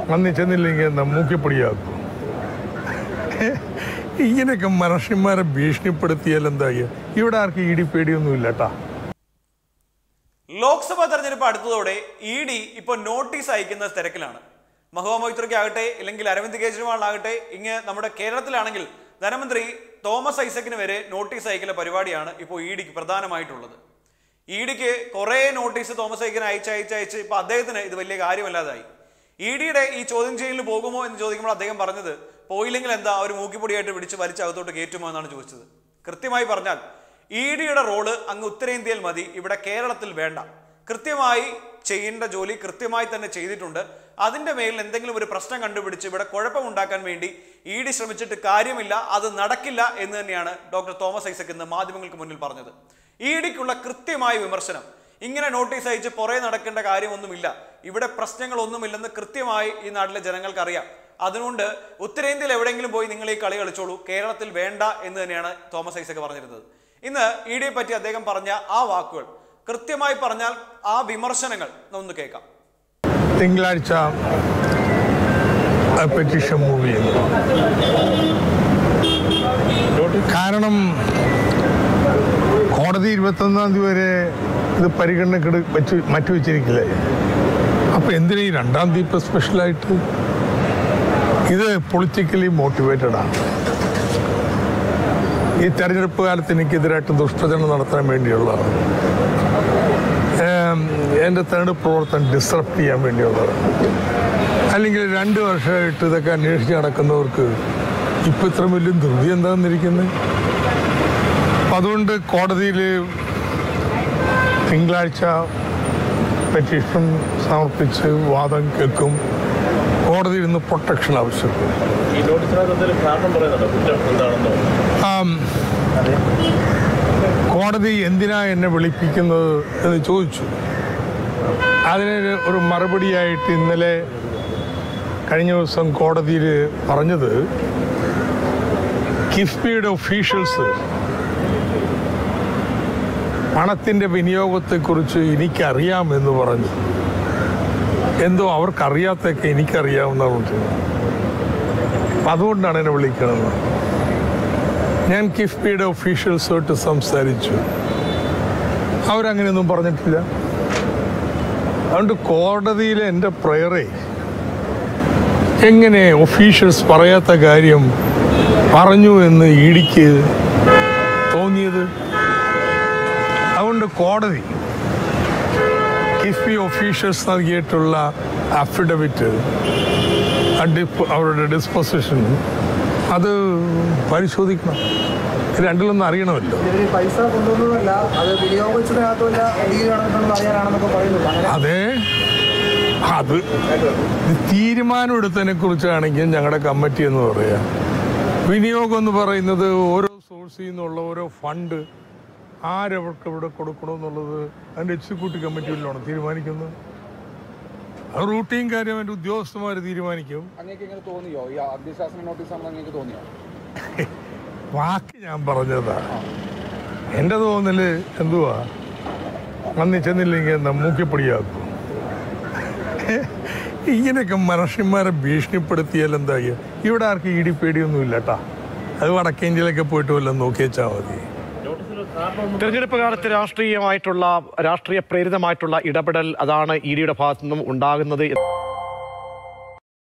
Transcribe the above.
അന്ന് ചെന്നില്ലെങ്കിൽ എന്താ മൂക്കിപ്പൊടിയാക്കും ഇങ്ങനെയൊക്കെ മനുഷ്യന്മാരെ ഭീഷണിപ്പെടുത്തിയാൽ എന്താ ചെയ്യുക? ഇവിടെ ആർക്കും ഇടി പേടിയൊന്നുമില്ല കേട്ടാ ലോക്സഭാ തെരഞ്ഞെടുപ്പ് അടുത്തതോടെ ഇ ഡി ഇപ്പോൾ നോട്ടീസ് അയക്കുന്ന തിരക്കിലാണ് മഹുവ മൊയ്ത്രയ്ക്ക് ആകട്ടെ ഇല്ലെങ്കിൽ അരവിന്ദ് കെജ്രിവാളിനാകട്ടെ ഇങ്ങ് നമ്മുടെ കേരളത്തിലാണെങ്കിൽ ധനമന്ത്രി തോമസ് ഐസക്കിന് വരെ നോട്ടീസ് അയക്കുന്ന പരിപാടിയാണ് ഇപ്പോൾ ഇ ഡിക്ക് പ്രധാനമായിട്ടുള്ളത് ഇ ഡിക്ക് കുറേ നോട്ടീസ് തോമസ് ഐസക്കിന് അയച്ച് അയച്ച് അയച്ച് ഇപ്പോൾ അദ്ദേഹത്തിന് ഇത് വലിയ കാര്യമല്ലാതായി ഇ ഡിയുടെ ഈ ചോദ്യം ചെയ്യലിൽ പോകുമോ എന്ന് ചോദിക്കുമ്പോൾ അദ്ദേഹം പറഞ്ഞത് പോയില്ലെങ്കിൽ എന്താ അവർ മൂക്കിപ്പൊടിയായിട്ട് പിടിച്ച് വലിച്ചകത്തോട്ട് കയറ്റുമോ എന്നാണ് ചോദിച്ചത് കൃത്യമായി പറഞ്ഞാൽ ഇ ഡിയുടെ റോള് അങ്ങ് ഉത്തരേന്ത്യയിൽ മതി ഇവിടെ കേരളത്തിൽ വേണ്ട കൃത്യമായി ചെയ്യേണ്ട ജോലി കൃത്യമായി തന്നെ ചെയ്തിട്ടുണ്ട് അതിന്റെ മേലിൽ എന്തെങ്കിലും ഒരു പ്രശ്നം കണ്ടുപിടിച്ച് ഇവിടെ കുഴപ്പമുണ്ടാക്കാൻ വേണ്ടി ഇ ഡി ശ്രമിച്ചിട്ട് കാര്യമില്ല അത് നടക്കില്ല എന്ന് തന്നെയാണ് ഡോക്ടർ തോമസ് ഐസക് ഇന്ന് മാധ്യമങ്ങൾക്ക് മുന്നിൽ പറഞ്ഞത് ഇ ഡിക്കുള്ള കൃത്യമായ വിമർശനം ഇങ്ങനെ നോട്ടീസ് അയച്ച് പുറകെ നടക്കേണ്ട കാര്യമൊന്നുമില്ല ഇവിടെ പ്രശ്നങ്ങളൊന്നുമില്ലെന്ന് കൃത്യമായി ഈ നാട്ടിലെ ജനങ്ങൾക്ക് അറിയാം അതുകൊണ്ട് ഉത്തരേന്ത്യയിൽ എവിടെയെങ്കിലും പോയി നിങ്ങൾ ഈ കളി കളിച്ചോളൂ കേരളത്തിൽ വേണ്ട എന്ന് തന്നെയാണ് തോമസ് ഐസക് പറഞ്ഞിരുന്നത് ഇന്ന് ഇ ഡിയെ പറ്റി അദ്ദേഹം പറഞ്ഞ ആ വാക്കുകൾ കൃത്യമായി പറഞ്ഞാൽ ആ വിമർശനങ്ങൾ ഒന്ന് കേൾക്കാം തിങ്കളാഴ്ച പെറ്റീഷൻ മൂവ് ചെയ്യുന്നു കാരണം കോടതി ഇരുപത്തൊന്നാം തീയതി വരെ ഇത് പരിഗണനക്ക് വെച്ച് മാറ്റിവെച്ചിരിക്കില്ലേ അപ്പൊ എന്തിനാ ഈ രണ്ടാം തീയതി ഇപ്പൊ സ്പെഷ്യലായിട്ട് ഇത് പൊളിറ്റിക്കലി മോട്ടിവേറ്റഡ് ആണ് ഈ തെരഞ്ഞെടുപ്പ് കാലത്ത് എനിക്കെതിരായിട്ട് ദുഷ്പ്രചരണം നടത്താൻ വേണ്ടിയുള്ളതാണ് ഏം, എൻ്റെ തെരഞ്ഞെടുപ്പ് പ്രവർത്തനം ഡിസ്റപ്റ്റ് ചെയ്യാൻ വേണ്ടിയുള്ളതാണ് അല്ലെങ്കിൽ രണ്ട് വർഷമായിട്ട് ഇതൊക്കെ അന്വേഷിച്ച് നടക്കുന്നവർക്ക് ഇപ്പം ഇത്ര വലിയ ധൃതി എന്താണെന്നിരിക്കുന്നത് അപ്പം അതുകൊണ്ട് കോടതിയിൽ തിങ്കളാഴ്ച പെറ്റീഷൻ സമർപ്പിച്ച് വാദം കേൾക്കും കോടതിയിൽ നിന്ന് പ്രൊട്ടക്ഷൻ ആവശ്യപ്പെടും ഈ നോട്ടീസിനകത്ത് എന്തെങ്കിലും കാരണം പറയുന്നുണ്ടോ കുറ്റം എന്താണെന്നോ ആം, കോടതി എന്തിനാ എന്നെ വിളിപ്പിക്കുന്നത് എന്ന് ചോദിച്ചു അതിന് ഒരു മറുപടിയായിട്ട് ഇന്നലെ കഴിഞ്ഞ ദിവസം കോടതിയിൽ പറഞ്ഞത് കിഫ്ബിയുടെ ഒഫീഷ്യൽസ് പണത്തിൻ്റെ വിനിയോഗത്തെക്കുറിച്ച് എനിക്കറിയാമെന്ന് പറഞ്ഞു എന്തോ അവർക്കറിയാത്തൊക്കെ എനിക്കറിയാവുന്ന അതുകൊണ്ടാണ് എന്നെ വിളിക്കണമെന്ന് ഞാൻ കിഫ്ബിയുടെ ഒഫീഷ്യൽസുമായിട്ട് സംസാരിച്ചു അവരങ്ങനെയൊന്നും പറഞ്ഞിട്ടില്ല അതുകൊണ്ട് കോടതിയിലെ എൻ്റെ പ്രയറേ എങ്ങനെ ഒഫീഷ്യൽസ് പറയാത്ത കാര്യം പറഞ്ഞു എന്ന് ഇടിക്ക് തോന്നിയത് അതുകൊണ്ട് കോടതി കിഫ്ബി ഒഫീഷ്യൽസ് നൽകിയിട്ടുള്ള അഫിഡവിറ്റ് അവരുടെ ഡിസ്പൊസിഷൻ അത് പരിശോധിക്കണം ഇത് രണ്ടിലൊന്നും അറിയണമല്ലോ ഇവര് പൈസ കൊണ്ടുവന്നതല്ല അത് വിനിയോഗിച്ചതിനകത്തുമില്ല ഡീലാണെന്നുള്ള അറിയാനാണെന്നൊക്കെ പറയുന്നുണ്ട് അങ്ങനെ അതെ അത് ഇത് തീരുമാനം എടുത്തതിനെ കുറിച്ചാണെങ്കിൽ ഞങ്ങളുടെ കമ്മിറ്റി എന്ന് പറയാ വിനിയോഗം എന്ന് പറയുന്നത് ഓരോ സോഴ്സിൽ നിന്നുള്ള ഓരോ ഫണ്ട് ആരവർക്ക് ഇവിടെ കൊടുക്കണമെന്നുള്ളത് അതിൻ്റെ എക്സിക്യൂട്ടീവ് കമ്മിറ്റിയിലാണ് തീരുമാനിക്കുന്നത് അത് റൂട്ടീൻ കാര്യം അതിൻ്റെ ഉദ്യോഗസ്ഥന്മാർ തീരുമാനിക്കും അങ്ങേക്ക് ഇങ്ങനെ തോന്നിയോ ഈ അന്ത്യശാസന നോട്ടീസ് ആണെന്ന് അങ്ങേക്ക് തോന്നിയോ വാക്ക് ഞാൻ പറഞ്ഞതാ എൻ്റെ തോന്നല് എന്തുവാ അന്ന് ചെന്നില്ലെങ്കിൽ എന്താ മൂക്കിപ്പൊടിയാക്കും ഇങ്ങനെയൊക്കെ മനുഷ്യന്മാരെ ഭീഷണിപ്പെടുത്തിയാൽ എന്താ ചെയ്യുക? ഇവിടെ ആർക്കും ഇടി പേടിയൊന്നുമില്ല കേട്ടാ അത് വടക്കേന്ത്യയിലൊക്കെ പോയിട്ട് വല്ലതും നോക്കി വെച്ചാൽ മതി നോട്ടീസിൽ കാരണം തെരഞ്ഞെടുപ്പ് കാലത്ത് രാഷ്ട്രീയമായിട്ടുള്ള രാഷ്ട്രീയ പ്രേരിതമായിട്ടുള്ള ഇടപെടൽ അതാണ് ഇ ഡിയുടെ ഭാഗത്തു നിന്നും ഉണ്ടാകുന്നത്